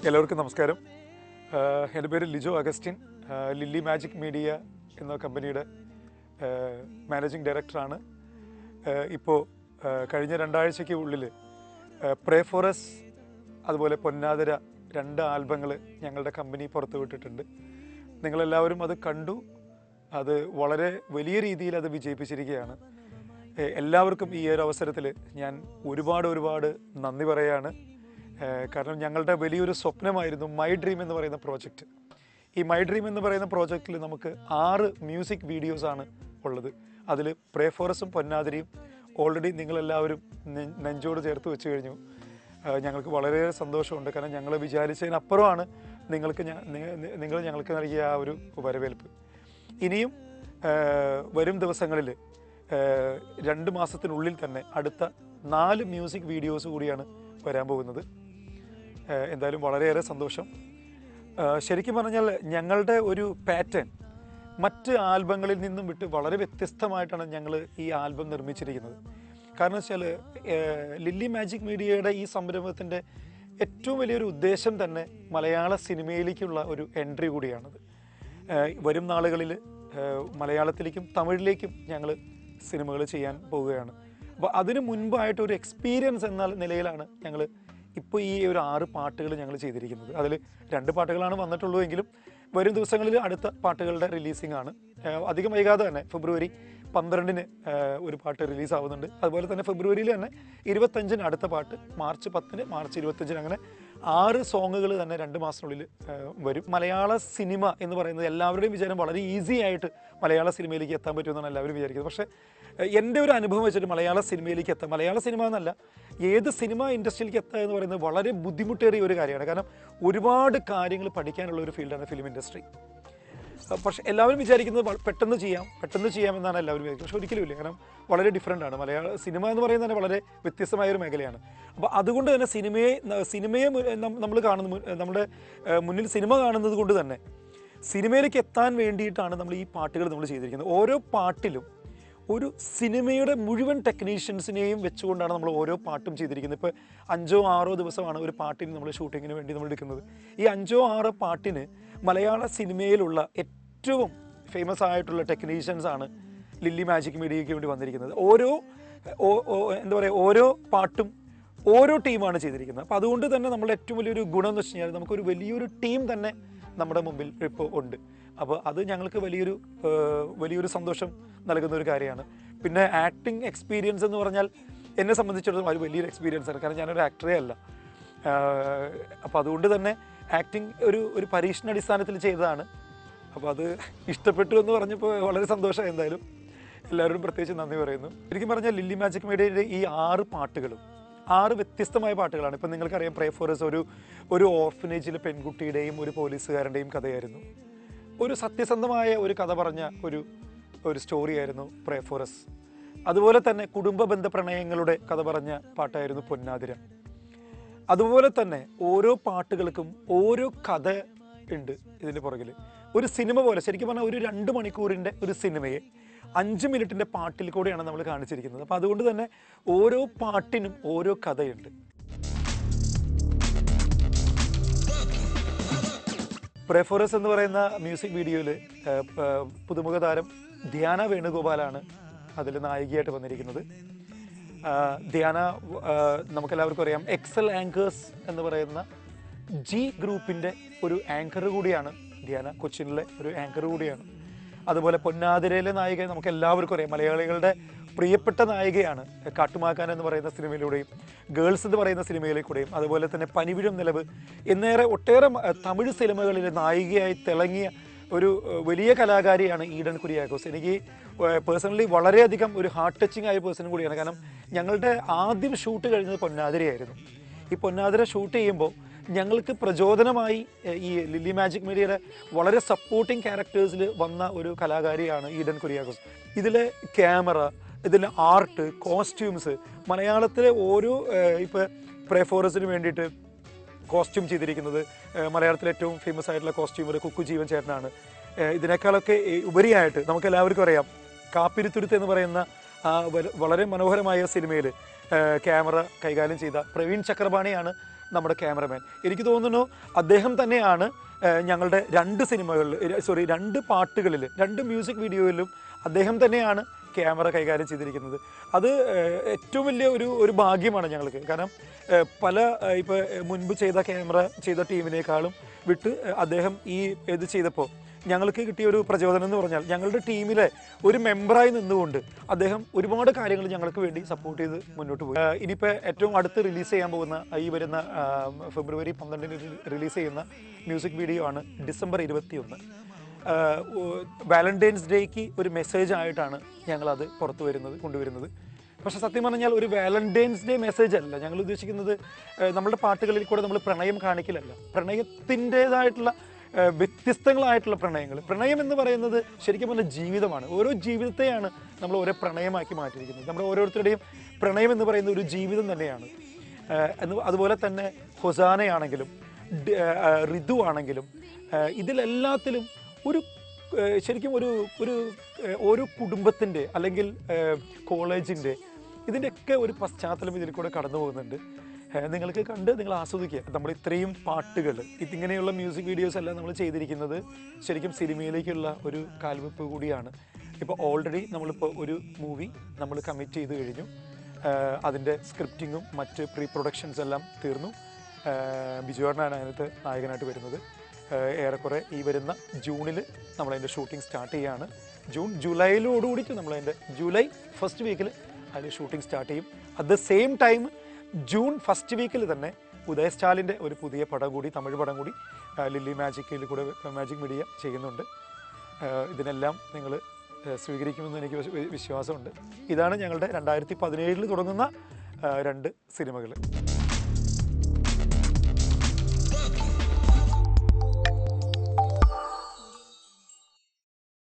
എല്ലാവർക്കും നമസ്കാരം ആഹ് എൻ്റെ പേര് ലിജോ അഗസ്റ്റിൻ ആഹ് ലില്ലി മാജിക് മീഡിയ എന്ന കമ്പനിയുടെ ആഹ് മാനേജിംഗ് ഡയറക്ടറാണ് ആഹ് ഇപ്പോൾ ആഹ് കഴിഞ്ഞ രണ്ടാഴ്ചയ്ക്ക് ഉള്ളിൽ പ്രേ ഫോറസ് അതുപോലെ പൊന്നാതിര രണ്ട് ആൽബങ്ങൾ ഞങ്ങളുടെ കമ്പനി പുറത്തുവിട്ടിട്ടുണ്ട് നിങ്ങളെല്ലാവരും അത് കണ്ടു അത് വളരെ വലിയ രീതിയിൽ അത് വിജയിപ്പിച്ചിരിക്കുകയാണ് ഏഹ് എല്ലാവർക്കും ഈ ഒരു അവസരത്തിൽ ഞാൻ ഒരുപാട് ഒരുപാട് നന്ദി പറയാണ് ഏഹ് കാരണം ഞങ്ങളുടെ വലിയൊരു സ്വപ്നമായിരുന്നു മൈ ഡ്രീം എന്ന് പറയുന്ന പ്രോജക്റ്റ് ഈ മൈ ഡ്രീം എന്ന് പറയുന്ന പ്രോജക്റ്റിൽ നമുക്ക് ആറ് മ്യൂസിക് വീഡിയോസാണ് ഉള്ളത് അതിൽ പ്രേ ഫോറസും പൊന്നാതിരിയും ഓൾറെഡി നിങ്ങളെല്ലാവരും നെ- നെഞ്ചോട് ചേർത്ത് വെച്ച് കഴിഞ്ഞു ഏഹ് ഞങ്ങൾക്ക് വളരെയേറെ സന്തോഷമുണ്ട് കാരണം ഞങ്ങൾ വിചാരിച്ചതിനപ്പുറമാണ് നിങ്ങൾക്ക് ഞ- നി- നി- നിങ്ങൾ ഞങ്ങൾക്ക് നൽകിയ ആ ഒരു വരവേൽപ്പ് ഇനിയും ഏഹ് വരും ദിവസങ്ങളിൽ ഏഹ് രണ്ട് മാസത്തിനുള്ളിൽ തന്നെ അടുത്ത നാല് മ്യൂസിക് വീഡിയോസ് കൂടിയാണ് വരാൻ പോകുന്നത് ഏഹ് എന്തായാലും വളരെയേറെ സന്തോഷം ഏഹ് ശരിക്കും പറഞ്ഞാൽ ഞങ്ങളുടെ ഒരു പാറ്റേൺ മറ്റ് ആൽബങ്ങളിൽ നിന്നും വിട്ട് വളരെ വ്യത്യസ്തമായിട്ടാണ് ഞങ്ങൾ ഈ ആൽബം നിർമ്മിച്ചിരിക്കുന്നത് കാരണം വെച്ചാൽ ലില്ലി മാജിക് മീഡിയയുടെ ഈ സംരംഭത്തിൻ്റെ ഏറ്റവും വലിയൊരു ഉദ്ദേശം തന്നെ മലയാള സിനിമയിലേക്കുള്ള ഒരു എൻട്രി കൂടിയാണത് ഏഹ് വരും നാളുകളിൽ മലയാളത്തിലേക്കും തമിഴിലേക്കും ഞങ്ങൾ സിനിമകൾ ചെയ്യാൻ പോവുകയാണ് അപ്പോൾ അതിനു മുൻപായിട്ട് ഒരു എക്സ്പീരിയൻസ് എന്ന നിലയിലാണ് ഞങ്ങൾ ഇപ്പോൾ ഈ ഒരു ആറ് പാട്ടുകൾ ഞങ്ങൾ ചെയ്തിരിക്കുന്നത് അതിൽ രണ്ട് പാട്ടുകളാണ് വന്നിട്ടുള്ളൂ എങ്കിലും വരും ദിവസങ്ങളിൽ അടുത്ത പാട്ടുകളുടെ റിലീസിംഗ് ആണ് ഏഹ് അധികം വൈകാതെ തന്നെ ഫെബ്രുവരി പന്ത്രണ്ടിന് ഏഹ് ഒരു പാട്ട് റിലീസ് ആവുന്നുണ്ട് അതുപോലെ തന്നെ ഫെബ്രുവരിയിൽ തന്നെ ഇരുപത്തഞ്ചിന് അടുത്ത പാട്ട് മാർച്ച് പത്തിന് മാർച്ച് ഇരുപത്തഞ്ചിന് അങ്ങനെ ആറ് സോങ്ങുകൾ തന്നെ രണ്ട് മാസത്തിനുള്ളിൽ ഏഹ് വരും മലയാള സിനിമ എന്ന് പറയുന്നത് എല്ലാവരുടെയും വിചാരം വളരെ ഈസി ആയിട്ട് മലയാള സിനിമയിലേക്ക് എത്താൻ പറ്റുമെന്നാണ് എല്ലാവരും വിചാരിക്കുന്നത് പക്ഷേ ഏഹ് എൻ്റെ ഒരു അനുഭവം വെച്ചിട്ട് മലയാള സിനിമയിലേക്ക് എത്താം മലയാള സിനിമ എന്നല്ല ഏത് സിനിമ ഇൻഡസ്ട്രിയിലേക്ക് എത്തുക എന്ന് പറയുന്നത് വളരെ ബുദ്ധിമുട്ടേറിയ ഒരു കാര്യമാണ് കാരണം ഒരുപാട് കാര്യങ്ങൾ പഠിക്കാനുള്ള ഒരു ഫീൽഡാണ് ഫിലിം ഇൻഡസ്ട്രി പക്ഷെ എല്ലാവരും വിചാരിക്കുന്നത് വ- പെട്ടെന്ന് ചെയ്യാം പെട്ടെന്ന് ചെയ്യാമെന്നാണ് എല്ലാവരും വിചാരിക്കുന്നത് പക്ഷെ ഒരിക്കലും ഇല്ല കാരണം വളരെ ഡിഫറെൻ്റ് ആണ് മലയാള സിനിമ എന്ന് പറയുന്നത് തന്നെ വളരെ വ്യത്യസ്തമായ ഒരു മേഖലയാണ് അപ്പോൾ അതുകൊണ്ട് തന്നെ സിനിമയെ ന- സിനിമയെ നമ്മൾ കാണുന്ന മു- നമ്മുടെ ഏഹ്, മുന്നിൽ സിനിമ കാണുന്നത് കൊണ്ട് തന്നെ സിനിമയിലേക്ക് എത്താൻ വേണ്ടിയിട്ടാണ് നമ്മൾ ഈ പാട്ടുകൾ നമ്മൾ ചെയ്തിരിക്കുന്നത് ഓരോ പാട്ടിലും ഒരു സിനിമയുടെ മുഴുവൻ ടെക്നീഷ്യൻസിനെയും വെച്ചുകൊണ്ടാണ് നമ്മൾ ഓരോ പാട്ടും ചെയ്തിരിക്കുന്നത് ഇപ്പോൾ അഞ്ചോ ആറോ ദിവസമാണ് ഒരു പാട്ടിന് നമ്മൾ ഷൂട്ടിങ്ങിന് വേണ്ടി നമ്മൾ എടുക്കുന്നത് ഈ അഞ്ചോ ആറോ പാട്ടിന് മലയാള സിനിമയിലുള്ള ഏറ്റവും ഫേമസ് ആയിട്ടുള്ള ടെക്നീഷ്യൻസ് ആണ് ലില്ലി മാജിക് മീഡിയയ്ക്ക് വേണ്ടി വന്നിരിക്കുന്നത് ഓരോ ഓ- ഓ- എന്താ പറയുക ഓരോ പാട്ടും ഓരോ ടീമാണ് ചെയ്തിരിക്കുന്നത് അപ്പോൾ അതുകൊണ്ട് തന്നെ നമ്മുടെ ഏറ്റവും വലിയൊരു ഗുണം എന്ന് വെച്ച് കഴിഞ്ഞാൽ നമുക്കൊരു വലിയൊരു ടീം തന്നെ നമ്മുടെ മുമ്പിൽ ഇപ്പോൾ ഉണ്ട് അപ്പോൾ അത് ഞങ്ങൾക്ക് വലിയൊരു ഏഹ്, വലിയൊരു സന്തോഷം നൽകുന്ന ഒരു കാര്യമാണ് പിന്നെ ആക്ടിങ് എക്സ്പീരിയൻസ് എന്ന് പറഞ്ഞാൽ എന്നെ സംബന്ധിച്ചിടത്തോളം അത് വലിയൊരു എക്സ്പീരിയൻസ് ആണ് കാരണം ഞാനൊരു ആക്ടറേ അല്ല അപ്പോൾ അതുകൊണ്ട് തന്നെ ആക്ടിങ് ഒരു ഒരു പരീക്ഷണാടിസ്ഥാനത്തിൽ ചെയ്തതാണ് അപ്പോൾ അത് ഇഷ്ടപ്പെട്ടു എന്ന് പറഞ്ഞപ്പോൾ വളരെ സന്തോഷം എന്തായാലും എല്ലാവരോടും പ്രത്യേകിച്ച് നന്ദി പറയുന്നു ശരിക്കും പറഞ്ഞാൽ ലില്ലി മാജിക് മീഡിയയുടെ ഈ ആറ് പാട്ടുകളും ആറ് വ്യത്യസ്തമായ പാട്ടുകളാണ് ഇപ്പം നിങ്ങൾക്കറിയാം പ്രേ ഫോറസ് ഒരു ഒരു ഓർഫനേജിലെ പെൺകുട്ടിയുടെയും ഒരു പോലീസുകാരൻ്റെയും കഥയായിരുന്നു ഒരു സത്യസന്ധമായ ഒരു കഥ പറഞ്ഞ ഒരു ഒരു സ്റ്റോറിയായിരുന്നു പ്രേ ഫോറസ് അതുപോലെ തന്നെ കുടുംബ ബന്ധ പ്രണയങ്ങളുടെ കഥ പറഞ്ഞ പാട്ടായിരുന്നു പൊന്നാതിര അതുപോലെ തന്നെ ഓരോ പാട്ടുകൾക്കും ഓരോ കഥ ഉണ്ട് ഇതിൻ്റെ പുറകിൽ ഒരു സിനിമ പോലെ ശരിക്കും പറഞ്ഞാൽ ഒരു രണ്ട് മണിക്കൂറിൻ്റെ ഒരു സിനിമയെ അഞ്ച് മിനിറ്റിൻ്റെ പാട്ടിൽ കൂടെയാണ് നമ്മൾ കാണിച്ചിരിക്കുന്നത് അപ്പോൾ അതുകൊണ്ട് തന്നെ ഓരോ പാട്ടിനും ഓരോ കഥയുണ്ട് പ്രേഫോറസ് എന്ന് പറയുന്ന മ്യൂസിക് വീഡിയോയിൽ പുതുമുഖ താരം ധ്യാന വേണുഗോപാലാണ് അതിൽ നായികയായിട്ട് വന്നിരിക്കുന്നത് ആ, ധ്യാന ആ, നമുക്കെല്ലാവർക്കും അറിയാം എക്സൽ ആങ്കേഴ്സ് എന്ന് പറയുന്ന ജി ഗ്രൂപ്പിൻ്റെ ഒരു ആങ്കർ കൂടിയാണ് ധ്യാന കൊച്ചിനിലെ ഒരു ആങ്കർ കൂടിയാണ് അതുപോലെ പൊന്നാതിരയിലെ നായിക നമുക്ക് എല്ലാവർക്കും അറിയാം മലയാളികളുടെ പ്രിയപ്പെട്ട നായികയാണ് കാട്ടുമാക്കാൻ എന്ന് പറയുന്ന സിനിമയിലൂടെയും ഗേൾസ് എന്ന് പറയുന്ന സിനിമയിലേക്കൂടെയും അതുപോലെ തന്നെ പനിവിഴും നിലവ് എന്നേറെ ഒട്ടേറെ മ- തമിഴ് സിനിമകളിലെ നായികയായി തിളങ്ങിയ ഒരു ഏഹ്, വലിയ കലാകാരിയാണ് ഈഡൻ കുര്യാക്കോസ് എനിക്ക് പേഴ്സണലി വളരെയധികം ഒരു ഹാർട്ട് ടച്ചിങ് ആയ പേഴ്സൺ കൂടിയാണ് കാരണം ഞങ്ങളുടെ ആദ്യം ഷൂട്ട് കഴിഞ്ഞത് പൊന്നാതിരയായിരുന്നു ഈ പൊന്നാതിര ഷൂട്ട് ചെയ്യുമ്പോൾ ഞങ്ങൾക്ക് പ്രചോദനമായി ഏഹ്, ഈ ലില്ലി മാജിക് മീഡിയയുടെ വളരെ സപ്പോർട്ടിങ് ക്യാരക്ടേഴ്സിൽ വന്ന ഒരു കലാകാരിയാണ് ഈഡൻ കുര്യാക്കോസ് ഇതിലെ ക്യാമറ ഇതിലെ ആർട്ട് കോസ്റ്റ്യൂംസ് മലയാളത്തിലെ ഓരോ ഇപ്പോൾ പ്രേ ഫോറസിന് വേണ്ടിയിട്ട് കോസ്റ്റ്യൂം ചെയ്തിരിക്കുന്നത് ഏഹ് മലയാളത്തിലെ ഏറ്റവും ഫേമസ് ആയിട്ടുള്ള കോസ്റ്റ്യൂമർ കുക്കു ജീവൻ ചേട്ടനാണ് ഏഹ് ഇതിനേക്കാളൊക്കെ ഏഹ് ഉപരിയായിട്ട് നമുക്ക് എല്ലാവർക്കും അറിയാം കാപ്പിരിത്തുരുത്ത് എന്ന് പറയുന്ന ആ വല- വളരെ മനോഹരമായ സിനിമയിൽ ക്യാമറ കൈകാര്യം ചെയ്ത പ്രവീൺ ചക്രപാണിയാണ് നമ്മുടെ ക്യാമറമാൻ എനിക്ക് തോന്നുന്നു അദ്ദേഹം തന്നെയാണ് ഏഹ്, ഞങ്ങളുടെ രണ്ട് സിനിമകളിൽ സോറി രണ്ട് പാട്ടുകളിൽ രണ്ട് മ്യൂസിക് വീഡിയോയിലും അദ്ദേഹം തന്നെയാണ് ക്യാമറ കൈകാര്യം ചെയ്തിരിക്കുന്നത് അത് ഏഹ്, ഏറ്റവും വലിയ ഒരു ഒരു ഭാഗ്യമാണ് ഞങ്ങൾക്ക് കാരണം ഏഹ്, പല ഏഹ്, ഇപ്പോൾ ഏഹ്, മുൻപ് ചെയ്ത ക്യാമറ ചെയ്ത ടീമിനേക്കാളും വിട്ട് ഏഹ്, അദ്ദേഹം ഈ ഇത് ചെയ്തപ്പോൾ ഞങ്ങൾക്ക് കിട്ടിയ ഒരു പ്രചോദനം എന്ന് പറഞ്ഞാൽ ഞങ്ങളുടെ ടീമിലെ ഒരു മെമ്പറായി നിന്നുകൊണ്ട് അദ്ദേഹം ഒരുപാട് കാര്യങ്ങൾ ഞങ്ങൾക്ക് വേണ്ടി സപ്പോർട്ട് ചെയ്ത് മുന്നോട്ട് പോയി ഏഹ്, ഇനിയിപ്പോൾ ഏറ്റവും അടുത്ത് റിലീസ് ചെയ്യാൻ പോകുന്ന ഈ വരുന്ന ആഹ്, ഫെബ്രുവരി പന്ത്രണ്ടിന് റിലീസ് ചെയ്യുന്ന മ്യൂസിക് വീഡിയോ ആണ് ഡിസംബർ ഇരുപത്തി ഒന്ന് വാലന്റൈൻസ് ഡേക്ക് ഒരു മെസ്സേജ് ആയിട്ടാണ് ഞങ്ങളത് പുറത്തു വരുന്നത് കൊണ്ടുവരുന്നത് പക്ഷെ സത്യം പറഞ്ഞാൽ ഒരു വാലന്റൈൻസ് ഡേ മെസ്സേജ് അല്ല ഞങ്ങൾ ഉദ്ദേശിക്കുന്നത് ഏഹ്, നമ്മുടെ പാട്ടുകളിൽ കൂടെ നമ്മൾ പ്രണയം കാണിക്കലല്ല പ്രണയത്തിൻ്റെതായിട്ടുള്ള ഏഹ്, വ്യത്യസ്തങ്ങളായിട്ടുള്ള പ്രണയങ്ങൾ പ്രണയം എന്ന് പറയുന്നത് ശരിക്കും പറഞ്ഞാൽ ജീവിതമാണ് ഓരോ ജീവിതത്തെയാണ് നമ്മൾ ഓരോ പ്രണയമാക്കി മാറ്റിയിരിക്കുന്നത് നമ്മുടെ ഓരോരുത്തരുടെയും പ്രണയം എന്ന് പറയുന്നത് ഒരു ജീവിതം തന്നെയാണ് ഏഹ്, എന്ന് അതുപോലെ തന്നെ ഹൊസാനയാണെങ്കിലും ഡ- ഏഹ്, ഋതു ആണെങ്കിലും ഏഹ്, ഇതിലെല്ലാത്തിലും ഒരു ഏഹ്, ശരിക്കും ഒരു ഒരു ഏഹ്, ഓരോ കുടുംബത്തിൻ്റെ അല്ലെങ്കിൽ കോളേജിൻ്റെ ഇതിൻ്റെയൊക്കെ ഒരു പശ്ചാത്തലം ഇതിൽ കൂടെ കടന്നു പോകുന്നുണ്ട് ഏഹ്, നിങ്ങൾക്ക് കണ്ട് നിങ്ങൾ ആസ്വദിക്കുക നമ്മൾ ഇത്രയും പാട്ടുകൾ ഇതിങ്ങനെയുള്ള മ്യൂസിക് വീഡിയോസ് എല്ലാം നമ്മൾ ചെയ്തിരിക്കുന്നത് ശരിക്കും സിനിമയിലേക്കുള്ള ഒരു കാൽവെപ്പ് കൂടിയാണ് ഇപ്പോൾ ഓൾറെഡി നമ്മളിപ്പോൾ ഒരു മൂവി നമ്മൾ കമ്മിറ്റ് ചെയ്ത് കഴിഞ്ഞു ഏഹ്, അതിൻ്റെ സ്ക്രിപ്റ്റിങ്ങും മറ്റ് പ്രീ പ്രൊഡക്ഷൻസ് എല്ലാം തീർന്നു ഏഹ്, ബിജുവാറിനാണ് അതിനകത്ത് നായകനായിട്ട് വരുന്നത് ഏഹ്, ഏറെക്കുറെ ഈ വരുന്ന ജൂണിൽ നമ്മളതിൻ്റെ ഷൂട്ടിംഗ് സ്റ്റാർട്ട് ചെയ്യുകയാണ് ജൂൺ ജൂലൈയിലോടുകൂടിയിട്ട് നമ്മളതിൻ്റെ ജൂലൈ ഫസ്റ്റ് വീക്കിൽ അതിൻ്റെ ഷൂട്ടിംഗ് സ്റ്റാർട്ട് ചെയ്യും at the same time June first വീക്കിൽ തന്നെ ഉദയ സ്റ്റാലിൻ്റെ ഒരു പുതിയ പടം കൂടി തമിഴ് പടം കൂടി ആ, ലില്ലി മാജിക്കിൽ കൂടെ മാജിക് മീഡിയ ചെയ്യുന്നുണ്ട് ആ, ഇതിനെല്ലാം നിങ്ങൾ സ്വീകരിക്കുമെന്ന് എനിക്ക് വിശ്വ- വിശ്വാസമുണ്ട് ഇതാണ് ഞങ്ങളുടെ രണ്ടായിരത്തി പതിനേഴിൽ തുടങ്ങുന്ന ആ, രണ്ട് സിനിമകൾ